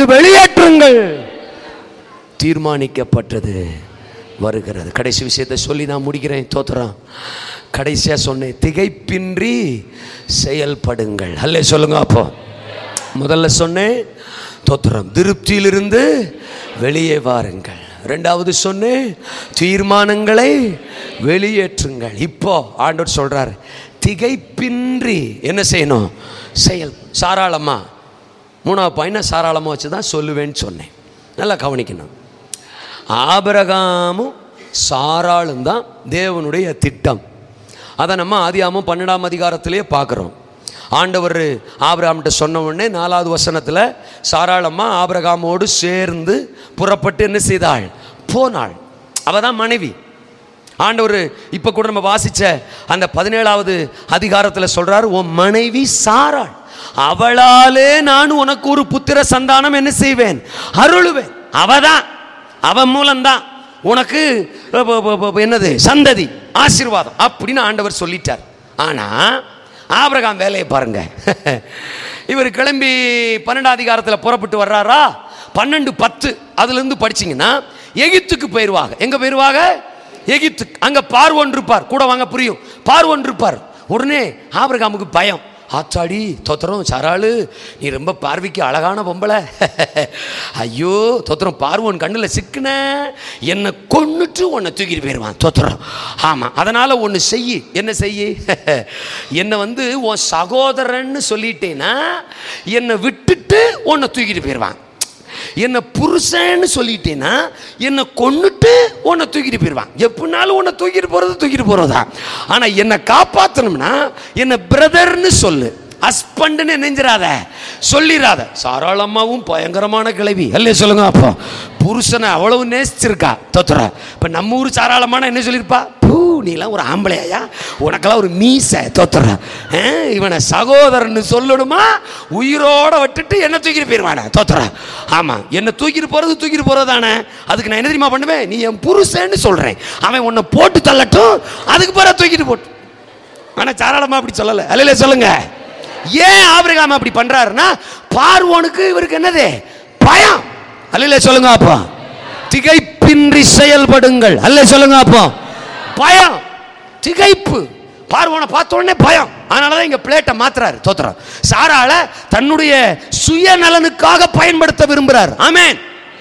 இந்த வெளியேற்றுங்கள் தீர்மானிக்கப்பட்டது வருகிறது கடைசி விஷயத்தை சொல்லி நான் முடிக்கிறேன் தோத்துறான் கடைசியா சொன்னேன் திகைப்பின்றி செயல்படுங்கள் அல்லே சொல்லுங்க அப்போ முதல்ல சொன்னேன் தோத்திரம் திருப்தியிலிருந்து வெளியே வாருங்கள் ரெண்டாவது சொன்னேன் தீர்மானங்களை வெளியேற்றுங்கள் இப்போ ஆண்டவர் சொல்றார் திகைப்பின்றி என்ன செய்யணும் செயல் சாராளமா மூணாவது பாயிண்ட் சாராளமாக வச்சு தான் சொல்லுவேன்னு சொன்னேன் நல்லா கவனிக்கணும் ஆபரகாமும் சாராளும் தான் தேவனுடைய திட்டம் அதை நம்ம ஆதியாமம் பன்னெண்டாம் அதிகாரத்திலேயே பார்க்குறோம் ஆண்டவர் ஆபிரகாம்கிட்ட சொன்ன உடனே நாலாவது வசனத்தில் சாராளம்மா ஆபிரகாமோடு சேர்ந்து புறப்பட்டு என்ன செய்தாள் போனாள் அவள் தான் மனைவி ஆண்டவர் இப்போ கூட நம்ம வாசிச்ச அந்த பதினேழாவது அதிகாரத்தில் சொல்றாரு உன் மனைவி சாராள் அவளாலே நான் உனக்கு ஒரு புத்திர சந்தானம் என்ன செய்வேன் அருளுவேன் அவதான் அவன் மூலம்தான் உனக்கு ப- ப- ப- ப- என்னது சந்ததி ஆசீர்வாதம் அப்படின்னு ஆண்டவர் சொல்லிட்டார் ஆனா ஆபிரகாம் வேலையை பாருங்க இவர் கிளம்பி பன்னெண்டாம் அதிகாரத்தில் புறப்பட்டு வர்றாரா பன்னெண்டு பத்து அதுலேருந்து படிச்சீங்கன்னா எகிப்துக்கு போயிடுவாங்க எங்க போயிடுவாங்க எகிப்து அங்க பார்வோன் இருப்பார் கூட வாங்க புரியும் பார்வோன் இருப்பார் உடனே ஆபிரகாமுக்கு பயம் ஆச்சாடி தோத்திரம் சாராளு நீ ரொம்ப பார்வைக்கு அழகான பொம்பளை ஐயோ தோத்திரம் பார்வோன் கண்ணில் சிக்கின என்னை கொன்னுட்டு உன்னை தூக்கிட்டு போயிடுவான் தோத்திரம் ஆமாம் அதனால் ஒன்று செய் என்ன செய் என்னை வந்து உன் சகோதரன்னு சொல்லிட்டேன்னா என்னை விட்டுட்டு உன்னை தூக்கிட்டு போயிடுவான் என்னை புருஷன்னு சொல்லிட்டேன்னா என்னை கொன்னுட்டு உன்னை தூக்கிட்டு போயிடுவான் எப்படினாலும் உன்னை தூக்கிட்டு போறது தூக்கிட்டு போறதா ஆனா என்னை காப்பாத்தணும்னா என்னை பிரதர்னு சொல்லு ஹஸ்பண்ட்னு நெஞ்சிராத சொல்லிடாத சாராளமாவும் பயங்கரமான கிளவி அல்லே சொல்லுங்க அப்போ புருஷனை அவ்வளவு நேசிச்சிருக்கா தோத்துற இப்ப நம்ம ஊர் சாராளமான என்ன சொல்லியிருப்பா பூ நீலாம் ஒரு ஆம்பளையா உனக்கெல்லாம் ஒரு மீசை தோத்துற இவனை சகோதரன்னு சொல்லணுமா உயிரோட விட்டுட்டு என்ன தூக்கிட்டு போயிடுவானே தோத்துற ஆமா என்ன தூக்கிட்டு போறது தூக்கிட்டு போறதானே அதுக்கு நான் என்ன தெரியுமா பண்ணுவேன் நீ என் புருஷன்னு சொல்றேன் அவன் உன்னை போட்டு தள்ளட்டும் அதுக்கு பிறகு தூக்கிட்டு போட்டு ஆனா சாராளமா அப்படி சொல்லல அல்ல சொல்லுங்க ஏன் ஆபிரகாம் அப்படி பண்றாருன்னா பார்வோனுக்கு இவருக்கு என்னது பயம் அல்ல சொல்லுங்க அப்போ திகைப்பின்றி செயல்படுங்கள் அல்ல சொல்லுங்க அப்போ பயம் திகைப்பு பார்வோனை பார்த்த உடனே பயம் அதனால தான் இங்க பிளேட்டை மாத்துறாரு தோத்துறாரு சாரால தன்னுடைய சுயநலனுக்காக பயன்படுத்த விரும்புறாரு ஆமென்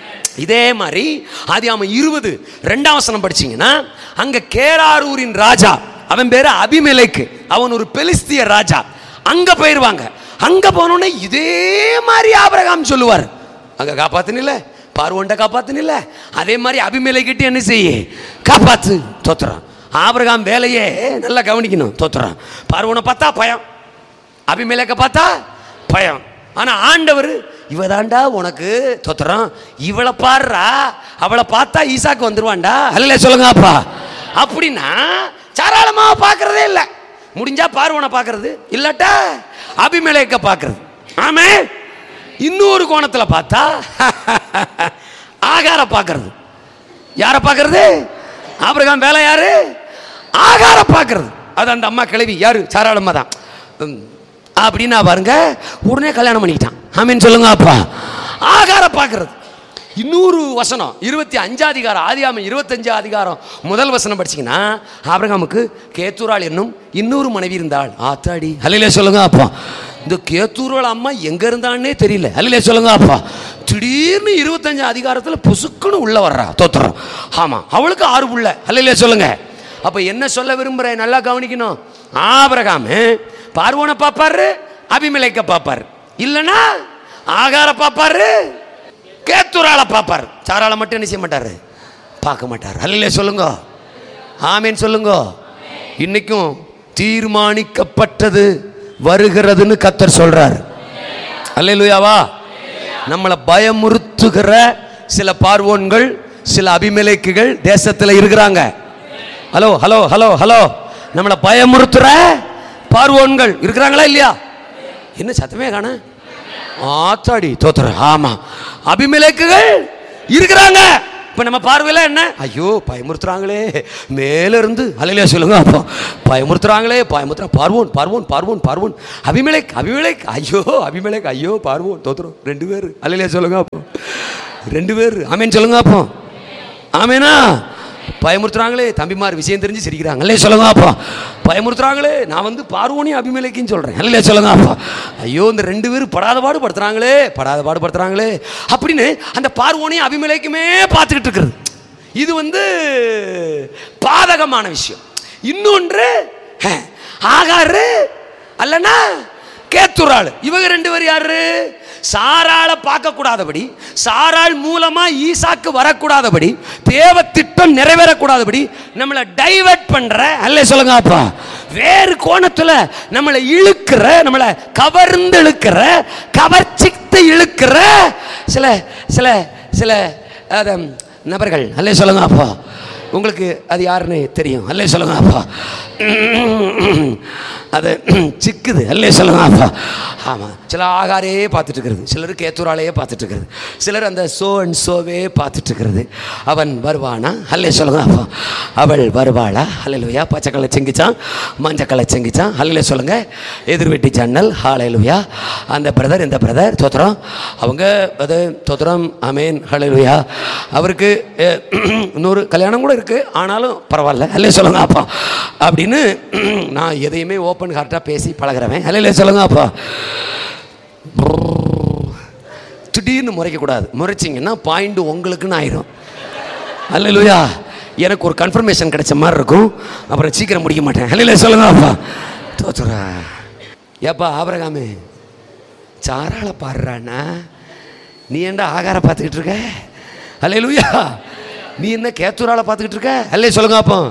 இதே மாதிரி ஆதியாம இருபது ரெண்டாம் வசனம் படிச்சீங்கன்னா அங்க கேராரூரின் ராஜா அவன் பேரு அபிமெலேக்கு அவன் ஒரு பெலிஸ்திய ராஜா அங்க போயிருவாங்க அங்க போனோடனே இதே மாதிரி ஆபிரகாம் சொல்லுவார் அங்க காப்பாத்துனில்ல பார்வோன்ட்ட காப்பாத்துனில்ல அதே மாதிரி அபிமெலேக்கிட்டு என்ன செய்ய காப்பாத்து தோத்துறான் ஆபிரகாம் வேலையே நல்லா கவனிக்கணும் தோத்துறான் பார்வோனை பார்த்தா பயம் அபிமேலக்க பார்த்தா பயம் ஆனா ஆண்டவர் இவ தாண்டா உனக்கு தொத்துறான் இவளை பாடுறா அவளை பார்த்தா ஈசாக்கு வந்துருவான்டா அல்ல சொல்லுங்க அப்பா அப்படின்னா சாராளமா பார்க்கறதே இல்லை முடிஞ்சா பார்வனை பார்க்கறது இல்லாட்டா அபிமேலேக்க பார்க்கறது ஆமே இன்னொரு கோணத்துல பார்த்தா ஆகார பார்க்கறது யாரை பார்க்கறது ஆபிரகாம் வேலை யாரு ஆகார பார்க்கறது அது அந்த அம்மா கிளவி யாரு சாராளம்மா தான் உம், அப்படின்னா பாருங்க உடனே கல்யாணம் பண்ணிக்கிட்டான் ஆமீன் சொல்லுங்க அப்பா ஆகார பார்க்கறது இன்னொரு வசனம் இருபத்தி அஞ்சாம் அதிகாரம் ஆதியாமம் இருபத்தஞ்சு அதிகாரம் முதல் வசனம் படிச்சீங்கன்னா ஆபிரகாமுக்கு கேத்தூராள் என்னும் இன்னொரு மனைவி இருந்தாள் ஆத்தாடி அல்லையிலே சொல்லுங்க அப்பா இந்த கேத்தூராள் அம்மா எங்க இருந்தான்னே தெரியல அல்லையிலே சொல்லுங்க அப்பா திடீர்னு இருபத்தஞ்சு அதிகாரத்தில் புசுக்குன்னு உள்ள வர்றா தோத்துறோம் ஆமா அவளுக்கு ஆறு புள்ள அல்லையிலே சொல்லுங்க அப்ப என்ன சொல்ல விரும்புறேன் நல்லா கவனிக்கணும் ஆபிரகாம் பார்வோனை பாப்பாரு அபிமலைக்க பாப்பாரு இல்லனா ஆகார பாப்பாரு கேத்துரால பாப்பாரு சாரால மட்டும் என்ன செய்ய மாட்டாரு பார்க்க மாட்டார் அல்ல சொல்லுங்க ஆமேன் சொல்லுங்க இன்னைக்கும் தீர்மானிக்கப்பட்டது வருகிறதுன்னு கத்தர் சொல்றார் அல்லேலூயாவா நம்மளை பயமுறுத்துகிற சில பார்வோன்கள் சில அபிமலேக்குகள் தேசத்தில் இருக்கிறாங்க ஹலோ ஹலோ ஹலோ ஹலோ நம்மளை பயமுறுத்துற பார்வோன்கள் இருக்கிறாங்களா இல்லையா என்ன சத்தமே காண ஆத்தாடி தோத்துற ஆமா அபிமலேக்குகள் இருக்கிறாங்க இப்போ நம்ம பார்வையில் என்ன ஐயோ பயமுறுத்துறாங்களே மேல இருந்து அலையில சொல்லுங்க அப்போ பயமுறுத்துறாங்களே பயமுறுத்துறா பார்வோன் பார்வோன் பார்வோன் பார்வோன் அபிமேலேக் அபிமேலேக் ஐயோ அபிமேலேக் ஐயோ பார்வோன் தோத்துறோம் ரெண்டு பேர் அலையில சொல்லுங்க அப்போ ரெண்டு பேர் ஆமேன் சொல்லுங்க அப்போ ஆமேனா பயமுறுத்துறாங்களே தம்பிமார் விஷயம் தெரிஞ்சு சிரிக்கிறாங்க அல்லே சொல்லுங்க அப்பா பயமுறுத்துறாங்களே நான் வந்து பார்வோனி அபிமேலைக்குன்னு சொல்றேன் அல்லே சொல்லுங்க அப்பா ஐயோ இந்த ரெண்டு பேரும் படாத பாடு படுத்துறாங்களே படாத பாடு படுத்துறாங்களே அப்படின்னு அந்த பார்வோனி அபிமேலைக்குமே பார்த்துக்கிட்டு இருக்கிறது இது வந்து பாதகமான விஷயம் இன்னொன்று ஹ, ஆகாரு அல்லனா கேத்துராள் இவங்க ரெண்டு பேர் யாரு சாராளை பார்க்க கூடாதபடி சாராள் மூலமா ஈசாக்கு வரக்கூடாதபடி தேவ திட்டம் நிறைவேறக்கூடாதபடி நம்மளை டைவர்ட் பண்ற அல்ல சொல்லுங்க அப்பா வேறு கோணத்துல நம்மளை இழுக்கிற நம்மளை கவர்ந்து இழுக்கிற கவர்ச்சித்து இழுக்கிற சில சில சில அத, நபர்கள் அல்லே சொல்லுங்க அப்பா உங்களுக்கு அது யாருன்னு தெரியும் அல்லே சொல்லுங்க அப்பா அது சிக்குது அல்லே சொல்லுங்க அப்பா ஆமாம் சில ஆகாரே பார்த்துட்டு இருக்கிறது சிலர் கேத்தூராலேயே பார்த்துட்டு இருக்கிறது சிலர் அந்த சோ அண்ட் சோவே பார்த்துட்டு இருக்கிறது அவன் வருவானா அல்லே சொல்லுங்க அப்பா அவள் வருவாளா அல்லையா பச்சைக்கலை செங்கிச்சான் மஞ்சக்கலை செங்கிச்சான் அல்லே சொல்லுங்க எதிர் வீட்டு ஜன்னல் ஹாலையிலுயா அந்த பிரதர் இந்த பிரதர் தோத்திரம் அவங்க அது தோத்திரம் அமேன் ஹalleluya அவருக்கு அஹ், இன்னொரு கல்யாணம் கூட இருக்கு ஆனாலும் பரவாயில்ல அல்லே சொல்லுங்க அப்பா அப்படின்னு நான் எதையுமே ஓப்பன் ஹார்ட்டாக பேசி பழகிறவன் அல்ல சொல்லுங்க அப்பா திடீர்னு முறைக்கக்கூடாது முறைச்சிங்கன்னா பாயிண்ட் உங்களுக்குன்னு ஆயிடும் அல்லையா எனக்கு ஒரு கன்ஃபர்மேஷன் கிடைச்ச மாதிரி இருக்கும் அப்புறம் சீக்கிரம் முடிக்க மாட்டேன் அல்ல சொல்லுங்க அப்பா தோத்துறா ஏப்பா ஆபரகாமே சாராள பாடுறானா நீ என்ன ஆகார பார்த்துக்கிட்டு இருக்க அல்லையா நீ என்ன கேத்தூரால பார்த்துக்கிட்டு இருக்க அல்லே சொல்லுங்க அப்போ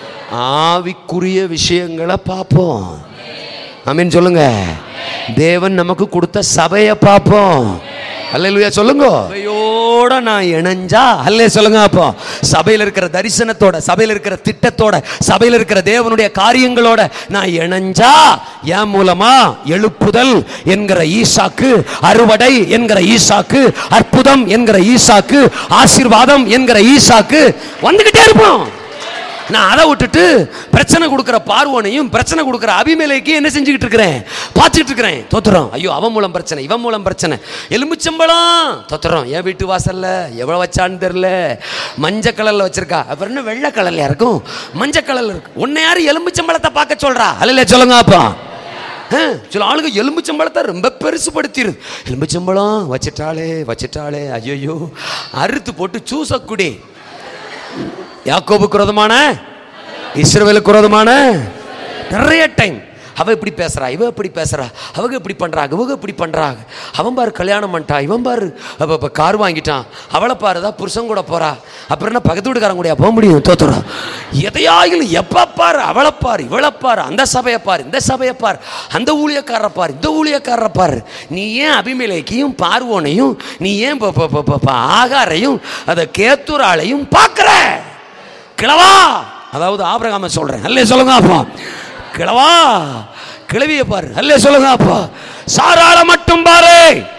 ஆவிக்குரிய விஷயங்களை பார்ப்போம் ஆமீன் சொல்லுங்க தேவன் நமக்கு கொடுத்த சபையை பார்ப்போம் அல்லேலூயா சொல்லுங்க சபையோட நான் இணைஞ்சா அல்லே சொல்லுங்க அப்போ சபையில் இருக்கிற தரிசனத்தோட சபையில் இருக்கிற திட்டத்தோட சபையில் இருக்கிற தேவனுடைய காரியங்களோட நான் இணைஞ்சா என் மூலமா எழுப்புதல் என்கிற ஈசாக்கு அறுவடை என்கிற ஈசாக்கு அற்புதம் என்கிற ஈசாக்கு ஆசீர்வாதம் என்கிற ஈசாக்கு வந்துகிட்டே இருப்போம் நான் அதை விட்டுட்டு பிரச்சனை கொடுக்குற பார்வோனையும் பிரச்சனை கொடுக்குற அபிமேலைக்கு என்ன செஞ்சுக்கிட்டு இருக்கிறேன் பார்த்துக்கிட்டு இருக்கிறேன் தோத்துறோம் ஐயோ அவன் மூலம் பிரச்சனை இவன் மூலம் பிரச்சனை எலுமிச்சம்பழம் தோத்துறோம் என் வீட்டு வாசல்ல எவ்வளோ வச்சான்னு தெரில மஞ்சள் கலர்ல வச்சிருக்கா அப்புறம் என்ன வெள்ளை கலர்ல இருக்கும் மஞ்சள் கலர்ல இருக்கு உன்னை யாரு எலுமிச்சம்பழத்தை பார்க்க சொல்றா அல்ல சொல்லுங்க அப்பா ஆ, சில ஆளுங்க எலும்புச்சம்பழத்தை ரொம்ப பெருசுபடுத்திடுது எலும்புச்சம்பழம் வச்சிட்டாளே வச்சிட்டாளே ஐயோ அறுத்து போட்டு சூச குடி யாக்கோபுக்கு விரோதமான இஸ்ரவேலுக்கு விரோதமான நிறைய டைம் அவ இப்படி பேசுறா இவ இப்படி பேசுறா அவங்க இப்படி பண்றாங்க இவங்க இப்படி பண்றாங்க அவன் பாரு கல்யாணம் பண்ணிட்டான் இவன் பாரு அப்ப இப்ப கார் வாங்கிட்டான் அவளை பாருதா புருஷன் கூட போறா அப்புறம் என்ன பக்கத்து வீட்டுக்காரங்க கூட போக முடியும் தோத்துறா எதையாயிலும் எப்ப பாரு அவளை பாரு இவளை பாரு அந்த சபையை பாரு இந்த சபையை பாரு அந்த ஊழியக்காரரை பாரு இந்த ஊழியக்காரரை பாரு நீ ஏன் அபிமேலைக்கையும் பார்வோனையும் நீ ஏன் ப- ப- ப- ப- ப- ஆகாரையும் அதை கேத்துராளையும் பார்க்குற கிழவா அதாவது ஆபிரகாம சொல்றேன் அல்லே சொல்லுங்க அப்பா கிழவா கிழவிய பாரு அல்லே சொல்லுங்க அப்பா சாராள மட்டும் பாரு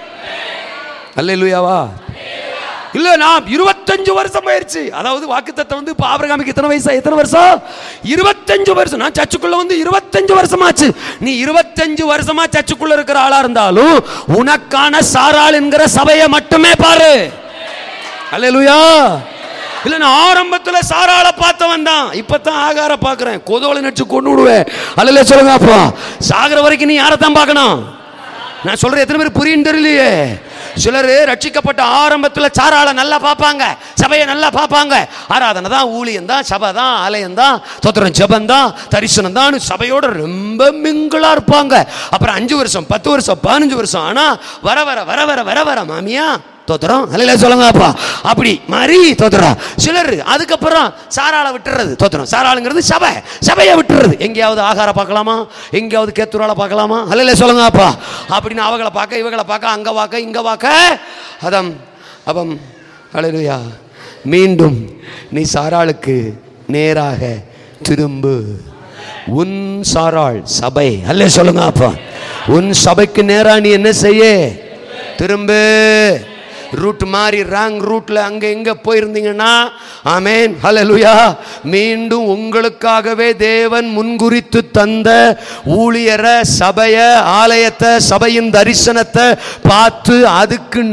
அல்லே லூயாவா இல்ல நான் இருபத்தஞ்சு வருஷம் ஆயிருச்சு அதாவது வாக்குத்தத்தம் வந்து இப்ப ஆபிரகாமுக்கு எத்தனை வயசா எத்தனை வருஷம் இருபத்தஞ்சு வருஷம் நான் சர்ச்சுக்குள்ள வந்து இருபத்தஞ்சு வருஷமாச்சு நீ இருபத்தஞ்சு வருஷமா சர்ச்சுக்குள்ள இருக்கிற ஆளா இருந்தாலும் உனக்கான சாராள் என்கிற சபையை மட்டுமே பாரு அல்லேலூயா இல்ல நான் ஆரம்பத்துல சாராள பார்த்தவன் தான் இப்பதான் ஆகார பார்க்கறேன் கொதோலை நடிச்சு கொண்டு விடுவேன் அல்ல சொல்லுங்க அப்பா சாகிற வரைக்கும் நீ யாரை தான் பார்க்கணும் நான் சொல்றேன் எத்தனை பேர் புரியும் தெரியலையே சிலர் ரட்சிக்கப்பட்ட ஆரம்பத்துல சாராள நல்லா பார்ப்பாங்க சபையை நல்லா பார்ப்பாங்க ஆராதனை தான் ஊழியம் தான் சபை தான் ஆலயம் தான் தோத்திரம் ஜபம் தான் தரிசனம் தான் சபையோட ரொம்ப மிங்கிளா இருப்பாங்க அப்புறம் அஞ்சு வருஷம் பத்து வருஷம் பதினஞ்சு வருஷம் ஆனா வர வர வர வர வர வர மாமியா தோத்துறோம் அல்ல சொல்லுங்க அப்பா அப்படி மாதிரி தோத்துறோம் சிலர் அதுக்கப்புறம் சாராளை விட்டுறது தோத்துறோம் சாராளுங்கிறது சபை சபையை விட்டுறது எங்கேயாவது ஆகார பார்க்கலாமா எங்கேயாவது கேத்துரால பார்க்கலாமா அல்ல சொல்லுங்க அப்பா அப்படின்னு அவங்களை பார்க்க இவங்களை பார்க்க அங்க பார்க்க இங்க பார்க்க அதம் அவம் அழலுயா மீண்டும் நீ சாராளுக்கு நேராக திரும்பு உன் சாராள் சபை அல்ல சொல்லுங்க அப்பா உன் சபைக்கு நேரா நீ என்ன செய்ய திரும்பு ரூட் மாறி ராங் ரூட்ல அங்க எங்க போயிருந்தீங்கன்னா ஆமேன் ஹalleluya மீண்டும் உங்களுக்காகவே தேவன் முன்குறித்து தந்த ஊழியரை சபைய ஆலயத்தை சபையின் தரிசனத்தை பார்த்து அதுக்கு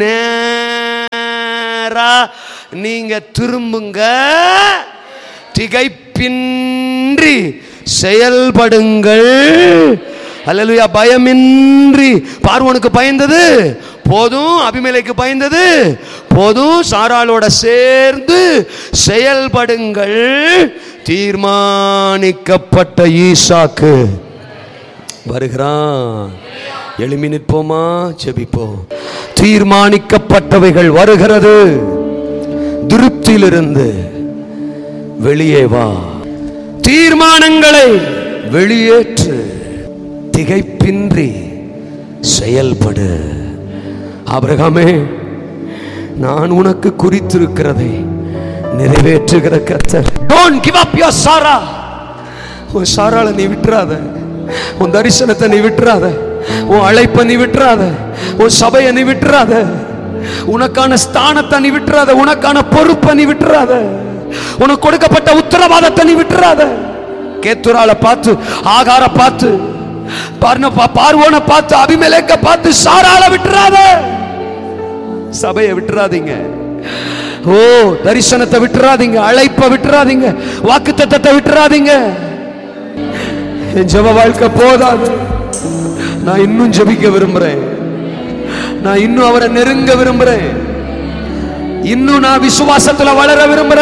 நேரா நீங்க திரும்புங்க திகைப்பின்றி செயல்படுங்கள் அல்லேலூயா பயமின்றி பார்வோனுக்கு பயந்தது போதும் அபிமேலைக்கு பயந்தது போதும் சாராளோட சேர்ந்து செயல்படுங்கள் தீர்மானிக்கப்பட்ட ஈசாக்கு வருகிறான் எழுமி நிற்போமா ஜெபிப்போம் தீர்மானிக்கப்பட்டவைகள் வருகிறது திருப்தியிலிருந்து வெளியே வா தீர்மானங்களை வெளியேற்று திகைப்பின்றி செயல்படு ஆபிரகாமே நான் உனக்கு குறித்திருக்கிறதை நிறைவேற்றுகிற கர்த்தர் don't give up your Sarah உன் சாராளை நீ விட்டுறாத உன் தரிசனத்தை நீ விட்டுறாத உன் அழைப்பை நீ விட்டுறாத உன் சபையை நீ விட்டுறாத உனக்கான ஸ்தானத்தை நீ விட்டுறாத உனக்கான பொறுப்பை நீ விட்டுறாத உனக்கு கொடுக்கப்பட்ட உத்தரவாதத்தை நீ விட்டுறாத கேத்துரால பார்த்து ஆகார பார்த்து பார்ன- பா- பார்வோனை பார்த்து அபிமெலேக்க பார்த்து சாராள விட்டுறாத சபையை விட்டுறாதீங்க ஓ தரிசனத்தை விட்டுறாதீங்க அழைப்பை விட்டுறாதீங்க வாக்குத்தத்தத்தை விட்டுறாதீங்க என் ஜெப வாழ்க்கை போதாது நான் இன்னும் ஜெபிக்க விரும்புறேன் நான் இன்னும் அவரை நெருங்க விரும்புறேன் இன்னும் நான் விசுவாசத்துல வளர விரும்புறேன்